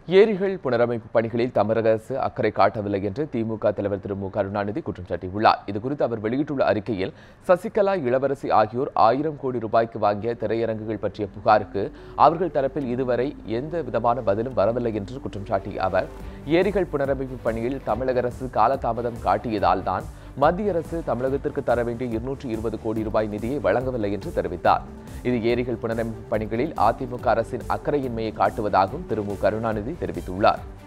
ஏரிகள் புனரமைப்பு பணிகளில் தமிழக அரசு அக்கறை காட்டவில்லை என்று திமுக தலைவர் திரு மு கருணாநிதி குற்றம் சாட்டியுள்ளார் இதுகுறித்து அவர் வெளியிட்டுள்ள அறிக்கையில் சசிகலா இளவரசி ஆகியோர் ஆயிரம் கோடி ரூபாய்க்கு வாங்கிய திரையரங்குகள் பற்றிய புகாருக்கு அவர்கள் தரப்பில் இதுவரை எந்த விதமான பதிலும் வரவில்லை என்று குற்றம் சாட்டிய அவர் ஏரிகள் புனரமைப்பு பணியில் தமிழக அரசு காலதாமதம் காட்டியதால் தான் மத்திய அரசு தமிழகத்திற்கு தர வேண்டிய இருநூற்று இருபது கோடி ரூபாய் நிதியை வழங்கவில்லை என்று தெரிவித்தார் இது ஏரிகள் புனரமைப்பு பணிகளில் அதிமுக அரசின் அக்கறையின்மையை காட்டுவதாகவும் திரு மு கருணாநிதி தெரிவித்துள்ளார்